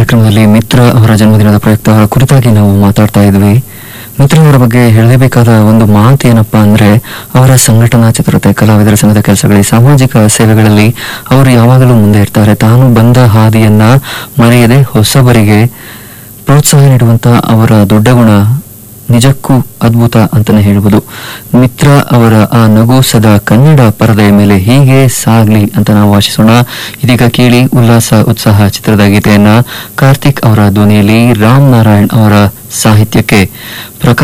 ಕಾರ್ಯಕ್ರಮದಲ್ಲಿ ಮಿತ್ರ ಅವರ ಜನ್ಮದಿನದ ಪ್ರಯುಕ್ತ ಅವರ ಕುರಿತಾಗಿ ನಾವು ಮಾತಾಡ್ತಾ ಇದ್ವಿ ಮಿತ್ರ ಅವರ ಬಗ್ಗೆ ಹೇಳಲೇಬೇಕಾದ ಒಂದು ಮಾತು ಏನಪ್ಪಾ ಅಂದ್ರೆ ಅವರ ಸಂಘಟನಾ ಚಿತ್ರತೆ ಕಲಾವಿದರ ಸಂಘದ ಕೆಲಸಗಳಲ್ಲಿ ಸಾಮಾಜಿಕ ಸೇವೆಗಳಲ್ಲಿ ಅವರು ಯಾವಾಗಲೂ ಮುಂದೆ ಇರ್ತಾರೆ ತಾನು ಬಂದ ಹಾದಿಯನ್ನ ಮರೆಯದೆ ಹೊಸಬರಿಗೆ ಪ್ರೋತ್ಸಾಹ ನೀಡುವಂತ ಅವರ ದೊಡ್ಡ ಗುಣ ನಿಜಕ್ಕೂ ಅದ್ಭುತ ಅಂತಾನೆ ಹೇಳ್ಬೋದು ಮಿತ್ರ ಅವರ ಆ ನಗು ಸದಾ ಕನ್ನಡ ಪರದೆಯ ಮೇಲೆ ಹೀಗೆ ಸಾಗ್ಲಿ ಅಂತ ನಾವು ಆಶಿಸೋಣ ಇದೀಗ ಕೇಳಿ ಉಲ್ಲಾಸ ಉತ್ಸಾಹ ಚಿತ್ರದ ಗೀತೆಯನ್ನ ಕಾರ್ತಿಕ್ ಅವರ ಧ್ವನಿಯಲ್ಲಿ ರಾಮ್ ನಾರಾಯಣ್ ಅವರ ಸಾಹಿತ್ಯಕ್ಕೆ ಪ್ರಕಾಶ್